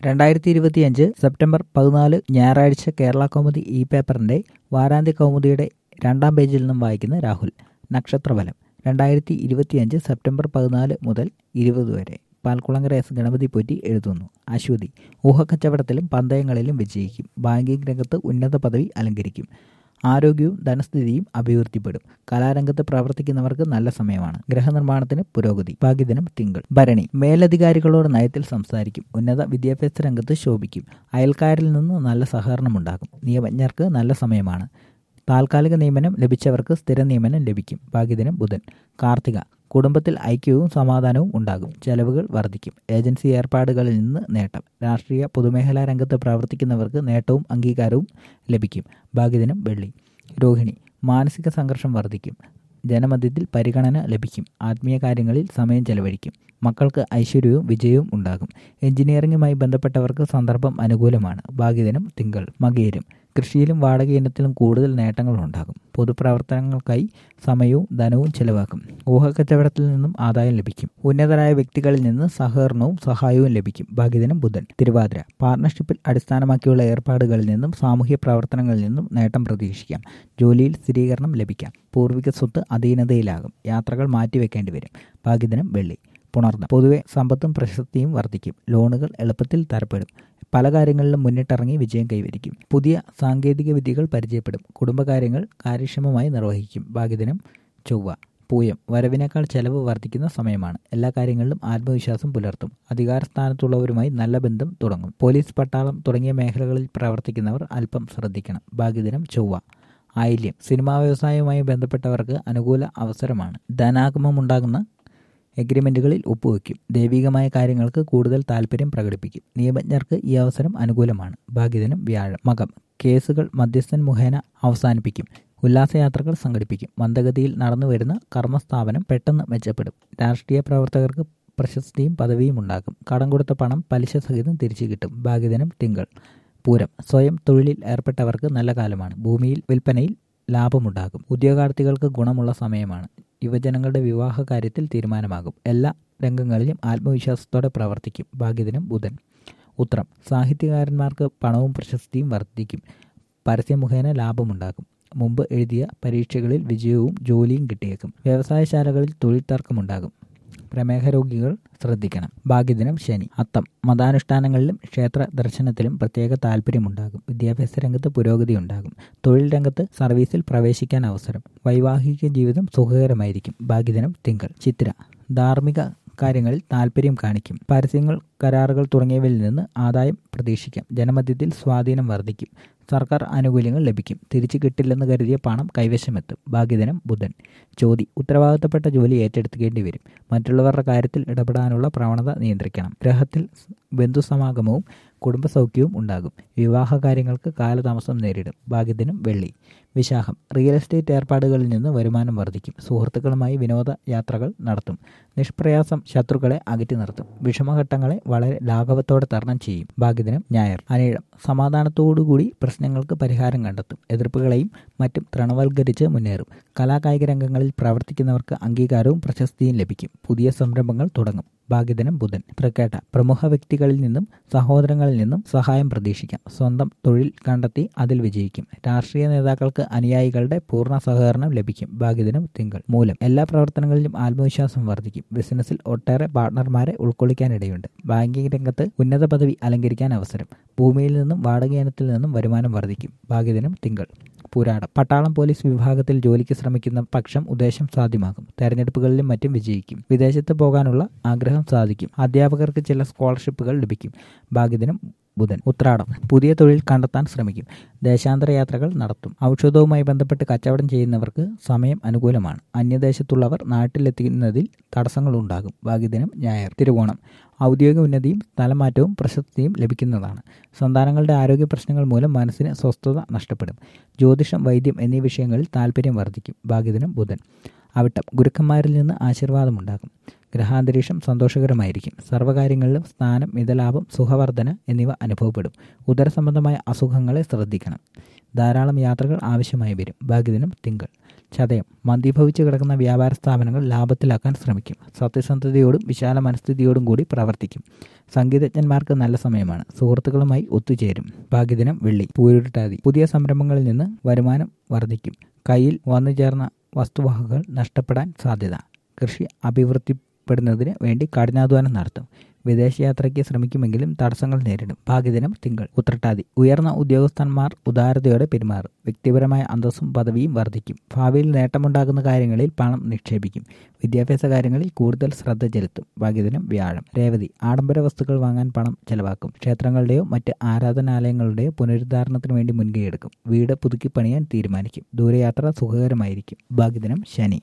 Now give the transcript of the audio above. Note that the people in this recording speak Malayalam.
രണ്ടായിരത്തി ഇരുപത്തിയഞ്ച് സെപ്റ്റംബർ പതിനാല് ഞായറാഴ്ച കേരള കൗമുദി ഇ പേപ്പറിന്റെ വാരാന്ത്യ കൗമുദിയുടെ രണ്ടാം പേജിൽ നിന്നും വായിക്കുന്ന രാഹുൽ നക്ഷത്രഫലം രണ്ടായിരത്തി ഇരുപത്തിയഞ്ച് സെപ്റ്റംബർ പതിനാല് മുതൽ ഇരുപത് വരെ പാൽക്കുളങ്ങര എസ് ഗണപതി പോറ്റി എഴുതുന്നു അശ്വതി ഊഹക്കച്ചവടത്തിലും പന്തയങ്ങളിലും വിജയിക്കും ബാങ്കിംഗ് രംഗത്ത് ഉന്നത പദവി അലങ്കരിക്കും ആരോഗ്യവും ധനസ്ഥിതിയും അഭിവൃദ്ധിപ്പെടും കലാരംഗത്ത് പ്രവർത്തിക്കുന്നവർക്ക് നല്ല സമയമാണ് ഗൃഹനിർമ്മാണത്തിന് പുരോഗതി ഭാഗ്യദിനം തിങ്കൾ ഭരണി മേലധികാരികളോട് നയത്തിൽ സംസാരിക്കും ഉന്നത വിദ്യാഭ്യാസ രംഗത്ത് ശോഭിക്കും അയൽക്കാരിൽ നിന്ന് നല്ല സഹകരണമുണ്ടാകും നിയമജ്ഞർക്ക് നല്ല സമയമാണ് താൽക്കാലിക നിയമനം ലഭിച്ചവർക്ക് സ്ഥിര നിയമനം ലഭിക്കും ഭാഗ്യദിനം ബുധൻ കാർത്തിക കുടുംബത്തിൽ ഐക്യവും സമാധാനവും ഉണ്ടാകും ചെലവുകൾ വർദ്ധിക്കും ഏജൻസി ഏർപ്പാടുകളിൽ നിന്ന് നേട്ടം രാഷ്ട്രീയ പൊതുമേഖലാ രംഗത്ത് പ്രവർത്തിക്കുന്നവർക്ക് നേട്ടവും അംഗീകാരവും ലഭിക്കും ഭാഗ്യദിനം വെള്ളി രോഹിണി മാനസിക സംഘർഷം വർദ്ധിക്കും ജനമധ്യത്തിൽ പരിഗണന ലഭിക്കും ആത്മീയ കാര്യങ്ങളിൽ സമയം ചെലവഴിക്കും മക്കൾക്ക് ഐശ്വര്യവും വിജയവും ഉണ്ടാകും എഞ്ചിനീയറിംഗുമായി ബന്ധപ്പെട്ടവർക്ക് സന്ദർഭം അനുകൂലമാണ് ഭാഗ്യദിനം തിങ്കൾ മകേരും കൃഷിയിലും വാടക ഇനത്തിലും കൂടുതൽ നേട്ടങ്ങൾ ഉണ്ടാകും പൊതുപ്രവർത്തനങ്ങൾക്കായി സമയവും ധനവും ചെലവാക്കും ഊഹക്കച്ചവടത്തിൽ നിന്നും ആദായം ലഭിക്കും ഉന്നതരായ വ്യക്തികളിൽ നിന്ന് സഹകരണവും സഹായവും ലഭിക്കും ഭാഗ്യദിനം ബുധൻ തിരുവാതിര പാർട്ണർഷിപ്പിൽ അടിസ്ഥാനമാക്കിയുള്ള ഏർപ്പാടുകളിൽ നിന്നും സാമൂഹ്യ പ്രവർത്തനങ്ങളിൽ നിന്നും നേട്ടം പ്രതീക്ഷിക്കാം ജോലിയിൽ സ്ഥിരീകരണം ലഭിക്കാം പൂർവിക സ്വത്ത് അധീനതയിലാകും യാത്രകൾ മാറ്റിവെക്കേണ്ടി വരും ഭാഗ്യദിനം വെള്ളി പുണർന്ന് പൊതുവെ സമ്പത്തും പ്രശസ്തിയും വർദ്ധിക്കും ലോണുകൾ എളുപ്പത്തിൽ തരപ്പെടും പല കാര്യങ്ങളിലും മുന്നിട്ടിറങ്ങി വിജയം കൈവരിക്കും പുതിയ സാങ്കേതിക വിദ്യകൾ പരിചയപ്പെടും കുടുംബകാര്യങ്ങൾ കാര്യക്ഷമമായി നിർവഹിക്കും ഭാഗ്യദിനം ചൊവ്വ പൂയം വരവിനേക്കാൾ ചെലവ് വർദ്ധിക്കുന്ന സമയമാണ് എല്ലാ കാര്യങ്ങളിലും ആത്മവിശ്വാസം പുലർത്തും അധികാരസ്ഥാനത്തുള്ളവരുമായി നല്ല ബന്ധം തുടങ്ങും പോലീസ് പട്ടാളം തുടങ്ങിയ മേഖലകളിൽ പ്രവർത്തിക്കുന്നവർ അല്പം ശ്രദ്ധിക്കണം ഭാഗ്യദിനം ചൊവ്വ ആയില്യം സിനിമാ വ്യവസായവുമായി ബന്ധപ്പെട്ടവർക്ക് അനുകൂല അവസരമാണ് ധനാഗമമുണ്ടാകുന്ന എഗ്രിമെന്റുകളിൽ ഒപ്പുവെക്കും ദൈവികമായ കാര്യങ്ങൾക്ക് കൂടുതൽ താല്പര്യം പ്രകടിപ്പിക്കും നിയമജ്ഞർക്ക് ഈ അവസരം അനുകൂലമാണ് ഭാഗ്യദിനം വ്യാഴം മകം കേസുകൾ മധ്യസ്ഥൻ മുഖേന അവസാനിപ്പിക്കും ഉല്ലാസയാത്രകൾ സംഘടിപ്പിക്കും മന്ദഗതിയിൽ നടന്നു വരുന്ന കർമ്മസ്ഥാപനം പെട്ടെന്ന് മെച്ചപ്പെടും രാഷ്ട്രീയ പ്രവർത്തകർക്ക് പ്രശസ്തിയും പദവിയും ഉണ്ടാകും കടം കൊടുത്ത പണം പലിശ സഹിതം തിരിച്ചു കിട്ടും ഭാഗ്യദിനം തിങ്കൾ പൂരം സ്വയം തൊഴിലിൽ ഏർപ്പെട്ടവർക്ക് നല്ല കാലമാണ് ഭൂമിയിൽ വിൽപ്പനയിൽ ലാഭമുണ്ടാകും ഉദ്യോഗാർത്ഥികൾക്ക് ഗുണമുള്ള സമയമാണ് യുവജനങ്ങളുടെ വിവാഹ കാര്യത്തിൽ തീരുമാനമാകും എല്ലാ രംഗങ്ങളിലും ആത്മവിശ്വാസത്തോടെ പ്രവർത്തിക്കും ഭാഗ്യദിനം ബുധൻ ഉത്രം സാഹിത്യകാരന്മാർക്ക് പണവും പ്രശസ്തിയും വർദ്ധിക്കും പരസ്യമുഖേന ലാഭമുണ്ടാകും മുമ്പ് എഴുതിയ പരീക്ഷകളിൽ വിജയവും ജോലിയും കിട്ടിയേക്കും വ്യവസായശാലകളിൽ തൊഴിൽ തർക്കമുണ്ടാകും പ്രമേഹ രോഗികൾ ശ്രദ്ധിക്കണം ഭാഗ്യദിനം ശനി അത്തം മതാനുഷ്ഠാനങ്ങളിലും ക്ഷേത്ര ദർശനത്തിലും പ്രത്യേക താല്പര്യമുണ്ടാകും വിദ്യാഭ്യാസ രംഗത്ത് പുരോഗതി ഉണ്ടാകും തൊഴിൽ രംഗത്ത് സർവീസിൽ പ്രവേശിക്കാൻ അവസരം വൈവാഹിക ജീവിതം സുഖകരമായിരിക്കും ഭാഗ്യദിനം തിങ്കൾ ചിത്ര ധാർമ്മിക കാര്യങ്ങളിൽ താല്പര്യം കാണിക്കും പരസ്യങ്ങൾ കരാറുകൾ തുടങ്ങിയവയിൽ നിന്ന് ആദായം പ്രതീക്ഷിക്കാം ജനമധ്യത്തിൽ സ്വാധീനം വർദ്ധിക്കും സർക്കാർ ആനുകൂല്യങ്ങൾ ലഭിക്കും തിരിച്ചു കിട്ടില്ലെന്ന് കരുതിയ പണം കൈവശമെത്തും ഭാഗ്യദിനം ബുധൻ ചോതി ഉത്തരവാദിത്തപ്പെട്ട ജോലി ഏറ്റെടുക്കേണ്ടി വരും മറ്റുള്ളവരുടെ കാര്യത്തിൽ ഇടപെടാനുള്ള പ്രവണത നിയന്ത്രിക്കണം ഗ്രഹത്തിൽ ബന്ധുസമാഗമവും കുടുംബസൗഖ്യവും ഉണ്ടാകും വിവാഹ കാര്യങ്ങൾക്ക് കാലതാമസം നേരിടും ഭാഗ്യദിനം വെള്ളി വിശാഖം റിയൽ എസ്റ്റേറ്റ് ഏർപ്പാടുകളിൽ നിന്ന് വരുമാനം വർദ്ധിക്കും സുഹൃത്തുക്കളുമായി വിനോദ യാത്രകൾ നടത്തും നിഷ്പ്രയാസം ശത്രുക്കളെ അകറ്റി നിർത്തും വിഷമഘട്ടങ്ങളെ വളരെ ലാഘവത്തോടെ തരണം ചെയ്യും ഭാഗ്യദിനം ഞായർ അനീഴം സമാധാനത്തോടുകൂടി പ്രശ്നങ്ങൾക്ക് പരിഹാരം കണ്ടെത്തും എതിർപ്പുകളെയും മറ്റും തൃണവൽക്കരിച്ച് മുന്നേറും കലാകായിക രംഗങ്ങളിൽ പ്രവർത്തിക്കുന്നവർക്ക് അംഗീകാരവും പ്രശസ്തിയും ലഭിക്കും പുതിയ സംരംഭങ്ങൾ തുടങ്ങും ഭാഗ്യദിനം ബുധൻ തൃക്കേട്ട പ്രമുഖ വ്യക്തികളിൽ നിന്നും സഹോദരങ്ങളിൽ നിന്നും സഹായം പ്രതീക്ഷിക്കാം സ്വന്തം തൊഴിൽ കണ്ടെത്തി അതിൽ വിജയിക്കും രാഷ്ട്രീയ നേതാക്കൾക്ക് അനുയായികളുടെ പൂർണ്ണ സഹകരണം ലഭിക്കും ഭാഗ്യദിനം തിങ്കൾ മൂലം എല്ലാ പ്രവർത്തനങ്ങളിലും ആത്മവിശ്വാസം വർദ്ധിക്കും ബിസിനസ്സിൽ ഒട്ടേറെ പാർട്ണർമാരെ ഉൾക്കൊള്ളിക്കാനിടയുണ്ട് ബാങ്കിംഗ് രംഗത്ത് ഉന്നത പദവി അലങ്കരിക്കാൻ അവസരം ഭൂമിയിൽ നിന്നും വാടകയിനത്തിൽ നിന്നും വരുമാനം വർദ്ധിക്കും ഭാഗ്യദിനം തിങ്കൾ പുരാടം പട്ടാളം പോലീസ് വിഭാഗത്തിൽ ജോലിക്ക് ശ്രമിക്കുന്ന പക്ഷം ഉദ്ദേശം സാധ്യമാകും തെരഞ്ഞെടുപ്പുകളിലും മറ്റും വിജയിക്കും വിദേശത്ത് പോകാനുള്ള ആഗ്രഹം സാധിക്കും അധ്യാപകർക്ക് ചില സ്കോളർഷിപ്പുകൾ ലഭിക്കും ഭാഗ്യദിനം ബുധൻ ഉത്രാടം പുതിയ തൊഴിൽ കണ്ടെത്താൻ ശ്രമിക്കും ദേശാന്തര യാത്രകൾ നടത്തും ഔഷധവുമായി ബന്ധപ്പെട്ട് കച്ചവടം ചെയ്യുന്നവർക്ക് സമയം അനുകൂലമാണ് അന്യദേശത്തുള്ളവർ നാട്ടിലെത്തുന്നതിൽ തടസ്സങ്ങളുണ്ടാകും ഭാഗ്യദിനം ഞായർ തിരുവോണം ഔദ്യോഗിക ഉന്നതിയും സ്ഥലമാറ്റവും പ്രശസ്തിയും ലഭിക്കുന്നതാണ് സന്താനങ്ങളുടെ ആരോഗ്യ പ്രശ്നങ്ങൾ മൂലം മനസ്സിന് സ്വസ്ഥത നഷ്ടപ്പെടും ജ്യോതിഷം വൈദ്യം എന്നീ വിഷയങ്ങളിൽ താല്പര്യം വർദ്ധിക്കും ഭാഗ്യദിനം ബുധൻ അവിട്ടം ഗുരുക്കന്മാരിൽ നിന്ന് ആശീർവാദമുണ്ടാകും ഗ്രഹാന്തരീക്ഷം സന്തോഷകരമായിരിക്കും സർവ്വകാര്യങ്ങളിലും സ്ഥാനം മിതലാഭം സുഖവർധന എന്നിവ അനുഭവപ്പെടും ഉദരസംബന്ധമായ അസുഖങ്ങളെ ശ്രദ്ധിക്കണം ധാരാളം യാത്രകൾ ആവശ്യമായി വരും ഭാഗ്യദിനം തിങ്കൾ ചതയം മന്ദീഭവിച്ച് കിടക്കുന്ന വ്യാപാര സ്ഥാപനങ്ങൾ ലാഭത്തിലാക്കാൻ ശ്രമിക്കും സത്യസന്ധതയോടും വിശാല മനസ്ഥിതിയോടും കൂടി പ്രവർത്തിക്കും സംഗീതജ്ഞന്മാർക്ക് നല്ല സമയമാണ് സുഹൃത്തുക്കളുമായി ഒത്തുചേരും ഭാഗ്യദിനം വെള്ളി പൂരുരുട്ടാതി പുതിയ സംരംഭങ്ങളിൽ നിന്ന് വരുമാനം വർദ്ധിക്കും കയ്യിൽ വന്നു ചേർന്ന വസ്തുവകകൾ നഷ്ടപ്പെടാൻ സാധ്യത കൃഷി അഭിവൃദ്ധിപ്പെടുന്നതിന് വേണ്ടി കഠിനാധ്വാനം നടത്തും വിദേശയാത്രയ്ക്ക് ശ്രമിക്കുമെങ്കിലും തടസ്സങ്ങൾ നേരിടും ഭാഗ്യദിനം തിങ്കൾ ഉത്രട്ടാതി ഉയർന്ന ഉദ്യോഗസ്ഥന്മാർ ഉദാരതയോടെ പെരുമാറും വ്യക്തിപരമായ അന്തസ്സും പദവിയും വർദ്ധിക്കും ഭാവിയിൽ നേട്ടമുണ്ടാകുന്ന കാര്യങ്ങളിൽ പണം നിക്ഷേപിക്കും വിദ്യാഭ്യാസ കാര്യങ്ങളിൽ കൂടുതൽ ശ്രദ്ധ ചെലുത്തും ഭാഗ്യദിനം വ്യാഴം രേവതി ആഡംബര വസ്തുക്കൾ വാങ്ങാൻ പണം ചെലവാക്കും ക്ഷേത്രങ്ങളുടെയോ മറ്റ് ആരാധനാലയങ്ങളുടെയോ പുനരുദ്ധാരണത്തിന് വേണ്ടി മുൻകൈയെടുക്കും വീട് പുതുക്കി പണിയാൻ തീരുമാനിക്കും ദൂരയാത്ര സുഖകരമായിരിക്കും ഭാഗ്യദിനം ശനി